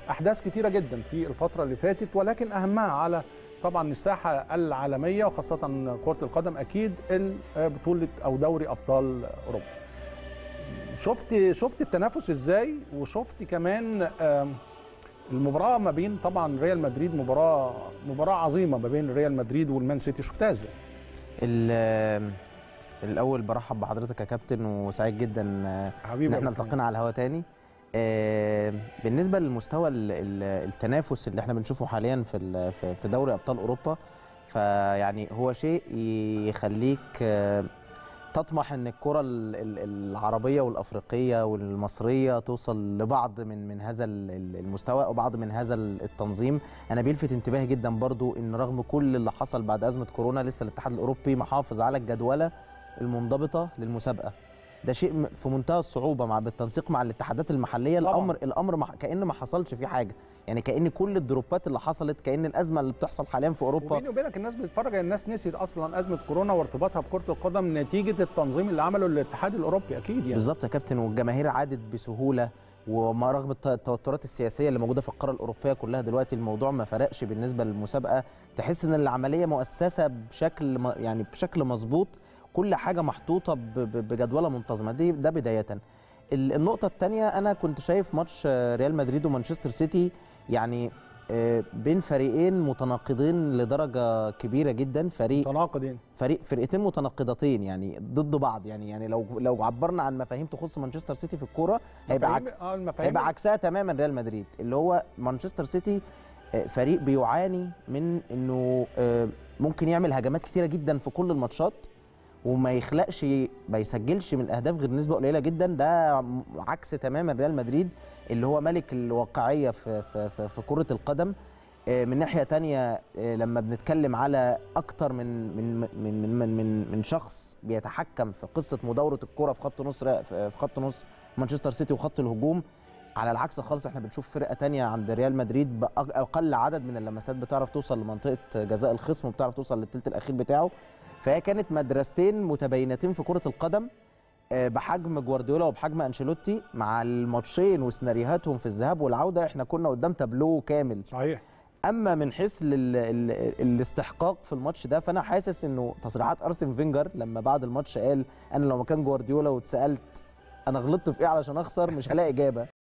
احداث كتيره جدا في الفتره اللي فاتت ولكن اهمها على طبعا الساحه العالميه وخاصه كره القدم اكيد بطوله او دوري ابطال اوروبا شفت شفت التنافس ازاي وشفت كمان المباراه ما بين طبعا ريال مدريد مباراه مباراه عظيمه ما بين ريال مدريد والمان سيتي شفتها ازاي الاول برحب بحضرتك يا كابتن وسعيد جدا حبيبي ان احنا التقينا على الهواء تاني بالنسبه للمستوى التنافس اللي احنا بنشوفه حاليا في في دوري ابطال اوروبا فيعني هو شيء يخليك تطمح ان الكره العربيه والافريقيه والمصريه توصل لبعض من من هذا المستوى او بعض من هذا التنظيم انا بيلفت انتباهي جدا برضو ان رغم كل اللي حصل بعد ازمه كورونا لسه الاتحاد الاوروبي محافظ على الجدوله المنضبطه للمسابقه ده شيء في منتهى الصعوبه مع بالتنسيق مع الاتحادات المحليه طبعا. الامر الامر مح... كان ما حصلش فيه حاجه يعني كان كل الدروبات اللي حصلت كان الازمه اللي بتحصل حاليا في اوروبا وبيني وبينك الناس بتتفرج الناس نسيت اصلا ازمه كورونا وارتباطها بكره القدم نتيجه التنظيم اللي عمله الاتحاد الاوروبي اكيد يعني بالظبط يا كابتن والجماهير عادت بسهوله وما رغم التوترات السياسيه اللي موجوده في القاره الاوروبيه كلها دلوقتي الموضوع ما فرقش بالنسبه للمسابقه تحس ان العمليه مؤسسه بشكل يعني بشكل مظبوط كل حاجه محطوطه بجدوله منتظمه دي ده بدايه النقطه الثانيه انا كنت شايف ماتش ريال مدريد ومانشستر سيتي يعني بين فريقين متناقضين لدرجه كبيره جدا فريق متناقضين فريق فرقتين متناقضتين يعني ضد بعض يعني يعني لو لو عبرنا عن مفاهيم تخص مانشستر سيتي في الكوره هيبقى عكس هيبقى عكسها تماما ريال مدريد اللي هو مانشستر سيتي فريق بيعاني من انه ممكن يعمل هجمات كتيره جدا في كل الماتشات وما يخلقش ما يسجلش من الاهداف غير نسبه قليله جدا ده عكس تماما ريال مدريد اللي هو ملك الواقعيه في في في, في كره القدم من ناحيه تانية لما بنتكلم على اكتر من من من من من, من شخص بيتحكم في قصه مداوره الكره في خط نص في خط نص مانشستر سيتي وخط الهجوم على العكس خالص احنا بنشوف فرقه تانية عند ريال مدريد باقل عدد من اللمسات بتعرف توصل لمنطقه جزاء الخصم وبتعرف توصل للثلث الاخير بتاعه فهي كانت مدرستين متباينتين في كره القدم بحجم جوارديولا وبحجم انشيلوتي مع الماتشين وسيناريوهاتهم في الذهاب والعوده احنا كنا قدام تابلو كامل صحيح اما من حيث ال ال الاستحقاق في الماتش ده فانا حاسس انه تصريحات ارسن فينجر لما بعد الماتش قال انا لو مكان جوارديولا واتسالت انا غلطت في ايه علشان اخسر مش هلاقي اجابه